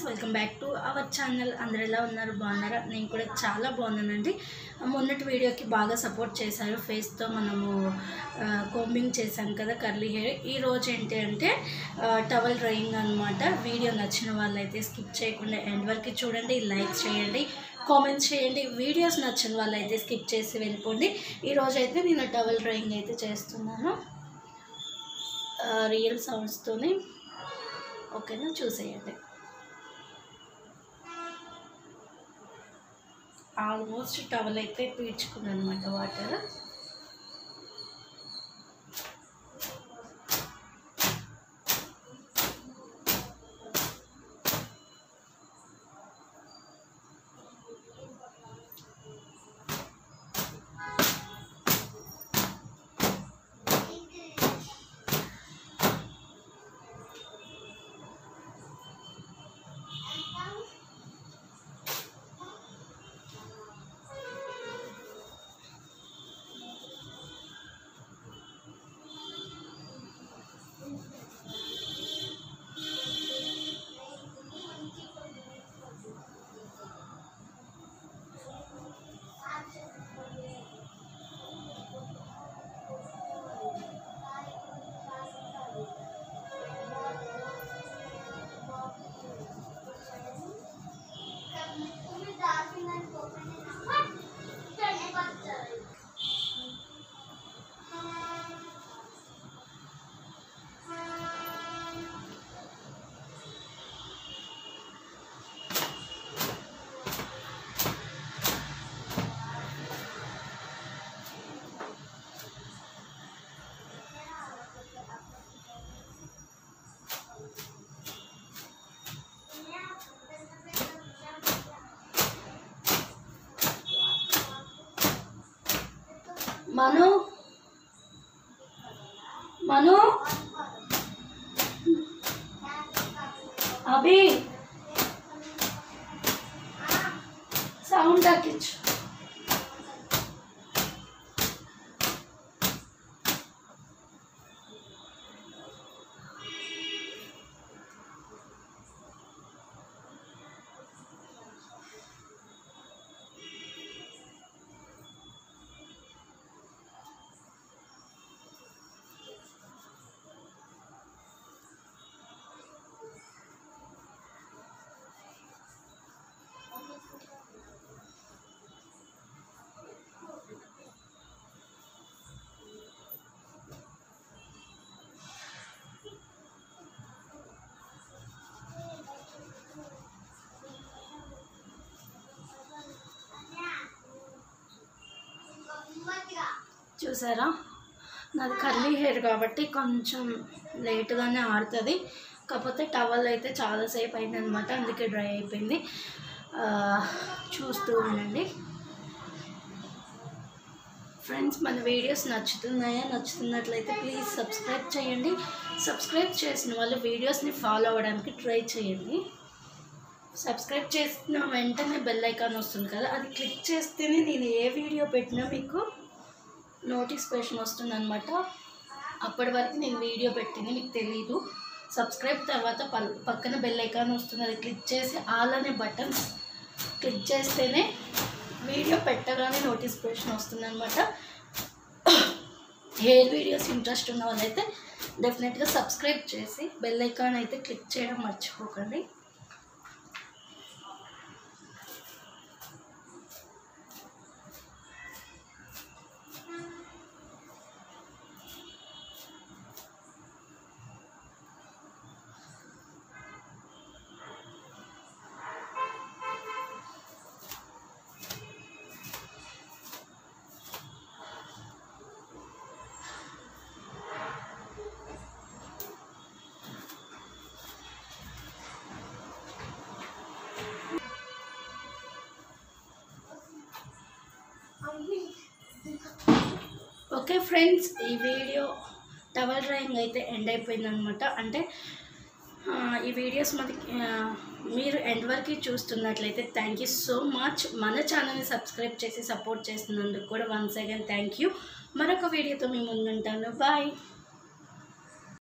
welcome back to our channel అందరు ఎలా ఉన్నారు బాగున్నారా నేను కూడా చాలా బాగున్నానండి మొన్నటి వీడియోకి బాగా సపోర్ట్ చేశారు ఫేస్తో మనము కోంబింగ్ చేశాం కదా కర్లీ హెయిర్ ఈ రోజు ఏంటి అంటే టవల్ డ్రాయింగ్ అనమాట వీడియో నచ్చిన వాళ్ళైతే స్కిప్ చేయకుండా ఎండ్ వరకు చూడండి లైక్ చేయండి కామెంట్స్ చేయండి వీడియోస్ నచ్చిన వాళ్ళైతే స్కిప్ చేసి వెళ్ళిపోండి ఈరోజు అయితే నేను టవల్ డ్రాయింగ్ అయితే చేస్తున్నాను రియల్ సౌండ్స్తోనే ఓకేనా చూసేయండి ఆల్మోస్ట్ టవల్ అయితే పీల్చుకున్నాను అనమాట వాటర్ మను మను అభి సౌండ్ తగ్గించు చూసారా నాది కర్లీ హెయిర్ కాబట్టి కొంచెం లేట్గానే ఆడుతుంది కాకపోతే టవల్ అయితే చాలాసేపు అయిందనమాట అందుకే డ్రై అయిపోయింది ఆ, చూస్తూ ఉండండి ఫ్రెండ్స్ మన వీడియోస్ నచ్చుతున్నాయా నచ్చుతున్నట్లయితే ప్లీజ్ సబ్స్క్రైబ్ చేయండి సబ్స్క్రైబ్ చేసిన వాళ్ళు వీడియోస్ని ఫాలో అవ్వడానికి ట్రై చేయండి సబ్స్క్రైబ్ చేసిన వెంటనే బెల్ ఐకాన్ వస్తుంది కదా అది క్లిక్ చేస్తేనే నేను ఏ వీడియో పెట్టినా మీకు నోటిఫికేషన్ వస్తుంది అనమాట అప్పటి వరకు నేను వీడియో పెట్టింది మీకు తెలియదు సబ్స్క్రైబ్ తర్వాత పల్ పక్కన బెల్ ఐకాన్ వస్తుంది అది క్లిక్ చేసి ఆల్ అనే బటన్ క్లిక్ చేస్తేనే వీడియో పెట్టగానే నోటిఫికేషన్ వస్తుంది అనమాట హెయిర్ వీడియోస్ ఇంట్రెస్ట్ ఉన్న వాళ్ళైతే డెఫినెట్గా సబ్స్క్రైబ్ చేసి బెల్ ఐకాన్ అయితే క్లిక్ చేయడం మర్చిపోకండి ఓకే ఫ్రెండ్స్ ఈ వీడియో టవల్ డ్రాయింగ్ అయితే ఎండ్ అయిపోయింది అనమాట అంటే ఆ, ఈ వీడియోస్ మనకి ఆ, మీరు ఎండ్ వరకు చూస్తున్నట్లయితే థ్యాంక్ యూ సో మచ్ మన ఛానల్ని సబ్స్క్రైబ్ చేసి సపోర్ట్ చేస్తున్నందుకు కూడా వన్స్ అగైన్ థ్యాంక్ యూ మరొక వీడియోతో మేము ముందుంటాను బాయ్